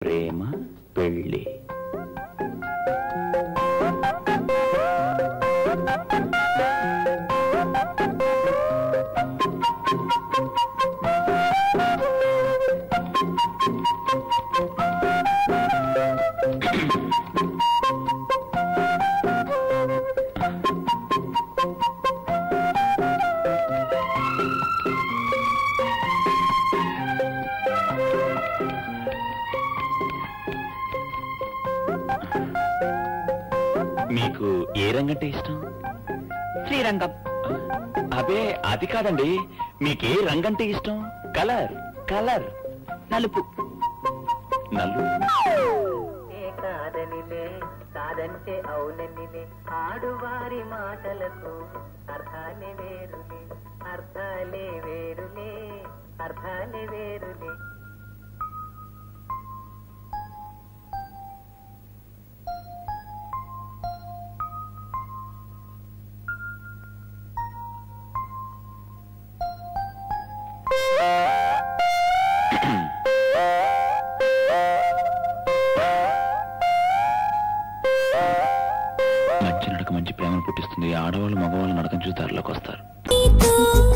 ప్రేమ పెళ్ళి మీకు ఏ రంగంటే ఇష్టం శ్రీరంగం అబే అది కాదండి మీకు ఏ రంగంటే ఇష్టం కలర్ కలర్ నలుపు నల్లు ఏ కాదనిలే కాదంటే అవుననిలే ఆడువారి మాటలకు అర్థాలే వేరులే అర్థాలే వేరులే అర్థాలే వేరులే మంచి నడక మంచి ప్రేమను పుట్టిస్తుంది ఆడవాళ్ళు మగవాళ్ళు నడకం చూసి దారిలోకి వస్తారు నీతో